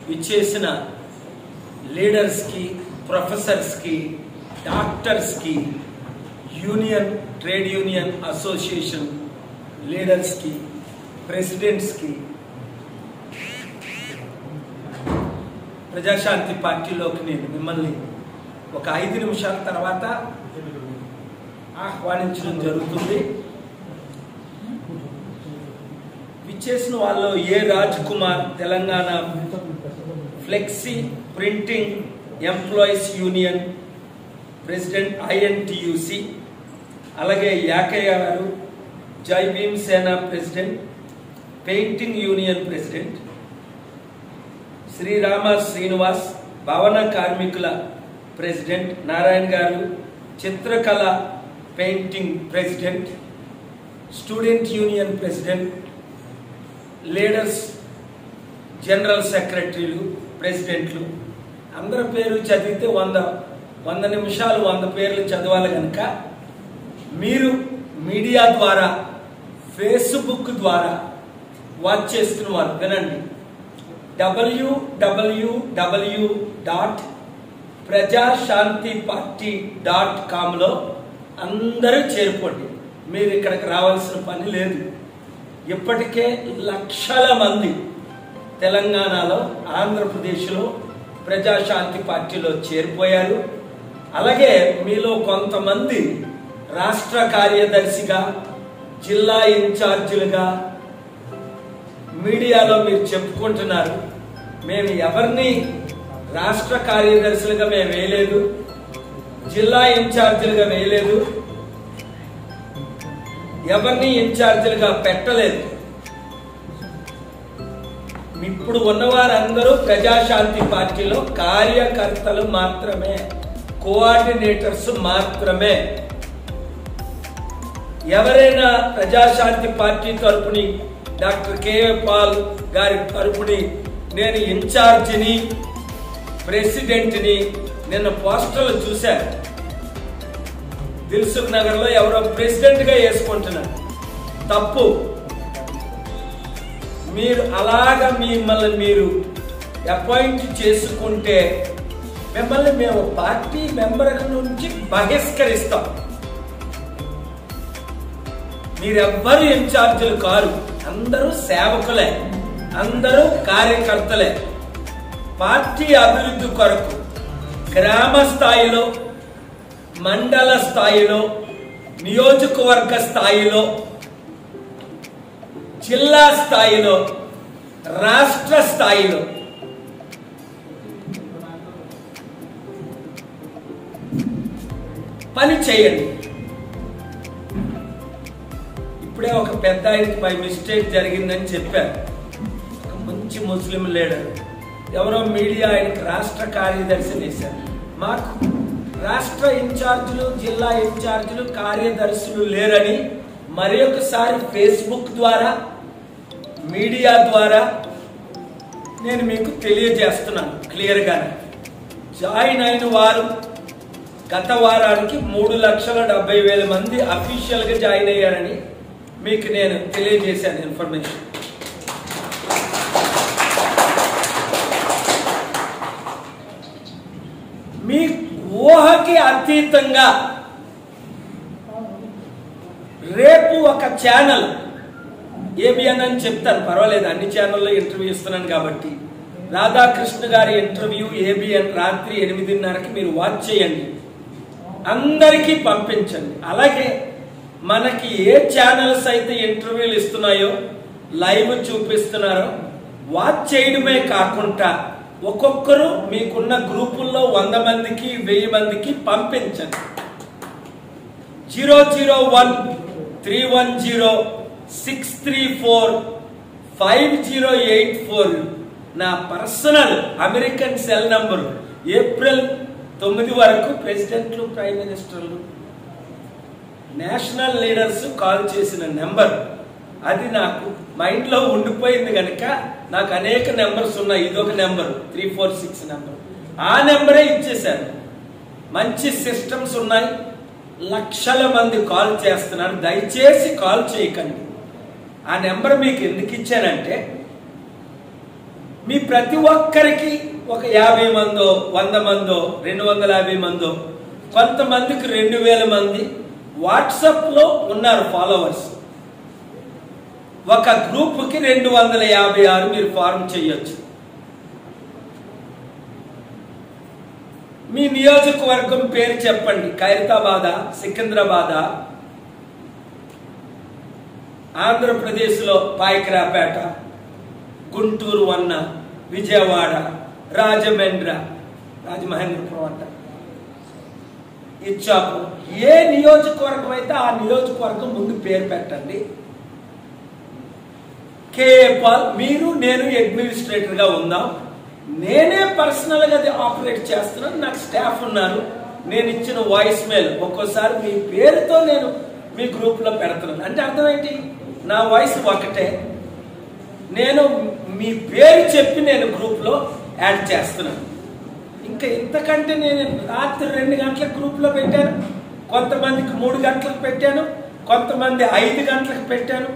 విచ్చేసిన లీడర్స్కి ప్రొఫెసర్స్కి డాక్టర్స్కి యూనియన్ ట్రేడ్ యూనియన్ అసోసియేషన్ లీడర్స్కి ప్రెసిడెంట్స్కి ప్రజాశాంతి పార్టీలోకి నేను మిమ్మల్ని ఒక ఐదు నిమిషాల తర్వాత ఆహ్వానించడం జరుగుతుంది విచ్చేసిన వాళ్ళు A Raj Kumar Telangana flexi printing employees union president INTUC అలాగే Yakaiah garu Jai Bhim Sena president painting union president Srirama Srinivas భవన కార్మికుల ప్రెసిడెంట్ నారాయణ గారు చిత్రకళ painting president student union president leaders general సెక్రటరీలు ప్రెసిడెంట్లు అందరి పేరు చదివితే వంద వంద నిమిషాలు వంద పేర్లు చదవాలి కనుక మీరు మీడియా ద్వారా ఫేస్బుక్ ద్వారా వాచ్ చేస్తున్న వారు వినండి W W W dot Praja Shanti party dot కామ్లో అందరూ చేరుకోండి మీరు ఇక్కడికి రావాల్సిన పని లేదు ఇప్పటికే లక్షల మంది తెలంగాణలో ఆంధ్రప్రదేశ్లో ప్రజాశాంతి పార్టీలో చేరిపోయారు అలాగే మీలో కొంతమంది రాష్ట్ర కార్యదర్శిగా జిల్లా ఇన్ఛార్జీలుగా మీడియాలో మీరు చెప్పుకుంటున్నారు మేము ఎవరిని రాష్ట్ర కార్యదర్శులుగా మేము వేయలేదు జిల్లా ఇన్ఛార్జీలుగా వేయలేదు ఎవరిని ఇన్ఛార్జీలుగా పెట్టలేదు ఇప్పుడు ఉన్నవారందరూ ప్రజాశాంతి పార్టీలో కార్యకర్తలు మాత్రమే కోఆర్డినేటర్స్ మాత్రమే ఎవరైనా ప్రజాశాంతి పార్టీ తరపుని డాక్టర్ కేఏ పాల్ గారి తరపుని నేను ఇన్ఛార్జిని ప్రెసిడెంట్ని నిన్న పోస్టర్లు చూశాను దిల్సుఖ్ నగర్ లో ఎవరో ప్రెసిడెంట్ గా వేసుకుంటున్నారు తప్పు మీరు అలాగ మిమ్మల్ని మీరు అపాయింట్ చేసుకుంటే మిమ్మల్ని మేము పార్టీ మెంబర్ నుంచి బహిష్కరిస్తాం మీరెవ్వరు ఇన్ఛార్జీలు కారు అందరూ సేవకులే అందరూ కార్యకర్తలే పార్టీ అభివృద్ధి కొరకు గ్రామ స్థాయిలో మండల స్థాయిలో నియోజకవర్గ స్థాయిలో జిల్లా స్థాయిలో రాష్ట్ర స్థాయిలో పని చేయండి ఇప్పుడే ఒక పెద్ద ఆయనకి బై మిస్టేక్ జరిగిందని చెప్పారు ఒక మంచి ముస్లిం లీడర్ ఎవరో మీడియా ఆయనకి రాష్ట్ర కార్యదర్శి వేశారు మాకు రాష్ట్ర ఇన్ఛార్జీలు జిల్లా ఇన్ఛార్జీలు కార్యదర్శులు లేరని మరి ఒకసారి ఫేస్బుక్ ద్వారా మీడియా ద్వారా నేను మీకు తెలియజేస్తున్నాను క్లియర్గానే జాయిన్ అయిన వారు గత వారానికి మూడు లక్షల డెబ్బై వేల మంది అఫీషియల్గా జాయిన్ అయ్యారని మీకు నేను తెలియజేశాను ఇన్ఫర్మేషన్ మీ ఊహకి అతీతంగా రేపు ఒక ఛానల్ ఏబిఎన్ అని చెప్తాను పర్వాలేదు అన్ని ఛానల్లో ఇంటర్వ్యూ ఇస్తున్నాను కాబట్టి రాధాకృష్ణ గారి ఇంటర్వ్యూ ఏబిఎన్ రాత్రి ఎనిమిదిన్నరకి మీరు వాచ్ చేయండి అందరికీ పంపించండి అలాగే మనకి ఏ ఛానల్స్ అయితే ఇంటర్వ్యూలు ఇస్తున్నాయో లైవ్ చూపిస్తున్నారో వాచ్ చేయడమే కాకుండా ఒక్కొక్కరు మీకున్న గ్రూపుల్లో వంద మందికి వెయ్యి మందికి పంపించండి zero zero one three one zero six three four five zero eight four నా personal American cell number April తొమ్మిది వరకు ప్రెసిడెంట్లు ప్రైమ్ మినిస్టర్లు నేషనల్ లీడర్స్ కాల్ చేసిన నెంబర్ అది నాకు మైండ్లో ఉండిపోయింది కనుక నాకు అనేక నెంబర్స్ ఉన్నాయి ఇదొక number three four six number ఆ నెంబరే ఇచ్చేశారు మంచి సిస్టమ్స్ ఉన్నాయి లక్షల మంది కాల్ చేస్తున్నారు దయచేసి కాల్ చేయకండి ఆ నెంబర్ మీకు ఎందుకు ఇచ్చానంటే మీ ప్రతి ఒక్కరికి ఒక యాభై మందో వంద మందో రెండు వందల యాభై మందో కొంతమందికి రెండు వేల మంది వాట్సాప్లో ఉన్నారు ఫాలోవర్స్ ఒక గ్రూప్కి రెండు వందల యాభై ఆరు మీరు ఫార్మ్ చేయొచ్చు మీ నియోజకవర్గం పేరు చెప్పండి ఖైరతాబాద సికింద్రాబాద ఆంధ్రప్రదేశ్లో పాయకరాపేట గుంటూరు వన్న విజయవాడ రాజమండ్రి రాజమహేంద్రపురం అంట ఇచ్చాపురం ఏ నియోజకవర్గం అయితే ఆ నియోజకవర్గం ముందు పేరు పెట్టండి కేఏ పాల్ మీరు నేను అడ్మినిస్ట్రేటర్గా ఉందాం నేనే పర్సనల్గా అది ఆపరేట్ చేస్తున్నాను నాకు స్టాఫ్ ఉన్నారు నేను ఇచ్చిన వాయిస్ మెయిల్ ఒక్కోసారి మీ పేరుతో నేను మీ గ్రూప్లో పెడుతున్నాను అంటే అర్థం ఏంటి నా వాయిస్ ఒకటే నేను మీ పేరు చెప్పి నేను గ్రూప్లో యాడ్ చేస్తున్నాను ఇంకా ఇంతకంటే నేను రాత్రి రెండు గంటలకు గ్రూప్లో పెట్టాను కొంతమందికి మూడు గంటలకు పెట్టాను కొంతమంది ఐదు గంటలకు పెట్టాను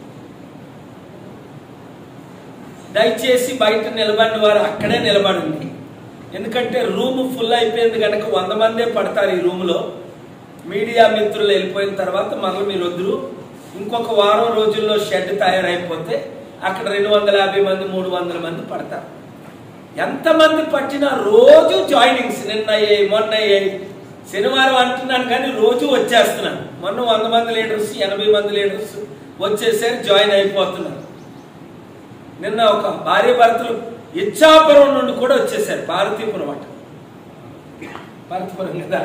దయచేసి బయట నిలబడిన వారు అక్కడే నిలబడండి ఎందుకంటే రూమ్ ఫుల్ అయిపోయింది కనుక వంద మందే పడతారు ఈ రూమ్లో మీడియా మిత్రులు వెళ్ళిపోయిన తర్వాత మళ్ళీ మీరు వద్దురు ఇంకొక వారం రోజుల్లో షెడ్ తయారైపోతే అక్కడ రెండు వందల యాభై మంది మూడు వందల మంది పడతారు ఎంతమంది పట్టినా రోజు జాయినింగ్స్ నిన్న అయ్యాయి మొన్న అయ్యాయి శనివారం అంటున్నాను కానీ రోజు వచ్చేస్తున్నాను మొన్న వంద మంది లీడర్స్ ఎనభై మంది లీడర్స్ వచ్చేసరి జాయిన్ అయిపోతున్నారు నిన్న ఒక భార్య భర్తలు ఇచ్చాపురం నుండి కూడా వచ్చేసారు భారతీపురం అట భారతీపురం కదా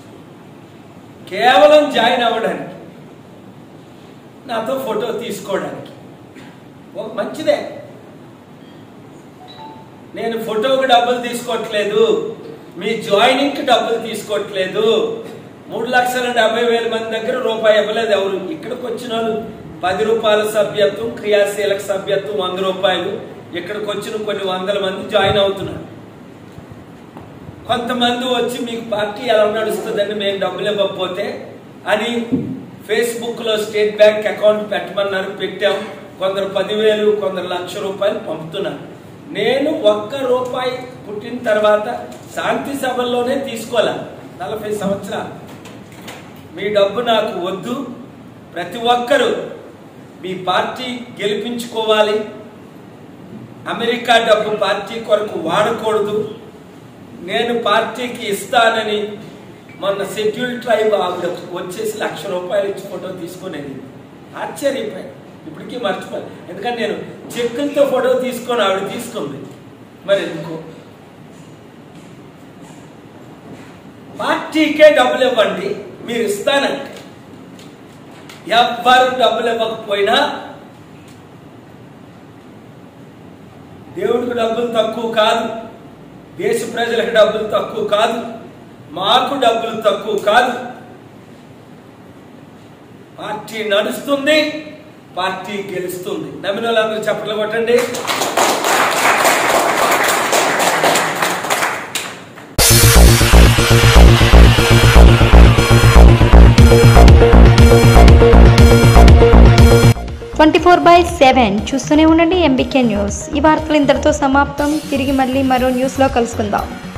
కేవలం జాయిన్ అవ్వడానికి నాతో ఫోటో తీసుకోవడానికి ఒక మంచిదే నేను ఫోటోకి డబ్బులు తీసుకోవట్లేదు మీ జాయినింగ్కి డబ్బులు తీసుకోవట్లేదు మూడు లక్షల డెబ్బై వేల మంది దగ్గర రూపాయి ఇవ్వలేదు ఎవరు ఇక్కడికి వచ్చిన వాళ్ళు పది రూపాయల సభ్యత్వం క్రియాశీలక సభ్యత్వం వంద రూపాయలు ఇక్కడికి వచ్చిన కొన్ని వందల మంది జాయిన్ అవుతున్నారు కొంతమంది వచ్చి మీకు పార్టీ ఎలా నడుస్తుందని మేము డబ్బులు ఇవ్వకపోతే అని ఫేస్బుక్లో స్టేట్ బ్యాంక్ అకౌంట్ పెట్టమన్నారు పెట్టాం కొందరు పదివేలు కొందరు లక్ష రూపాయలు పంపుతున్నారు నేను ఒక్క రూపాయి పుట్టిన తర్వాత శాంతి సభల్లోనే తీసుకోలే నలభై సంవత్సరాలు మీ డబ్బు నాకు వద్దు ప్రతి ఒక్కరూ మీ పార్టీ గెలిపించుకోవాలి అమెరికా డబ్బు పార్టీ కొరకు వాడకూడదు నేను పార్టీకి ఇస్తానని మొన్న షెడ్యూల్ ట్రైబ్ ఆవిడ వచ్చేసి లక్ష రూపాయలు ఇచ్చి ఫోటో తీసుకునేది ఆశ్చర్యపోయాను ఇప్పటికీ మర్చిపోయాను ఎందుకంటే నేను చెక్కులతో ఫోటో తీసుకొని ఆవిడ తీసుకుంది మరి ఎందుకో పార్టీకే డబ్బులు ఇవ్వండి మీరు ఇస్తానంటే ఎవ్వరు డబ్బులు ఇవ్వకపోయినా దేవుడికి డబ్బులు తక్కువ కాదు దేశ ప్రజలకు డబ్బులు తక్కువ కాదు మాకు డబ్బులు తక్కువ కాదు పార్టీ నడుస్తుంది పార్టీ గెలుస్తుంది నమ్మిన వాళ్ళందరూ చప్పట్లు కొట్టండి ట్వంటీ ఫోర్ బై సెవెన్ చూస్తూనే ఉండండి ఎంబీకే న్యూస్ ఈ వార్తలు ఇంతటితో సమాప్తం తిరిగి మళ్ళీ మరో న్యూస్లో కలుసుకుందాం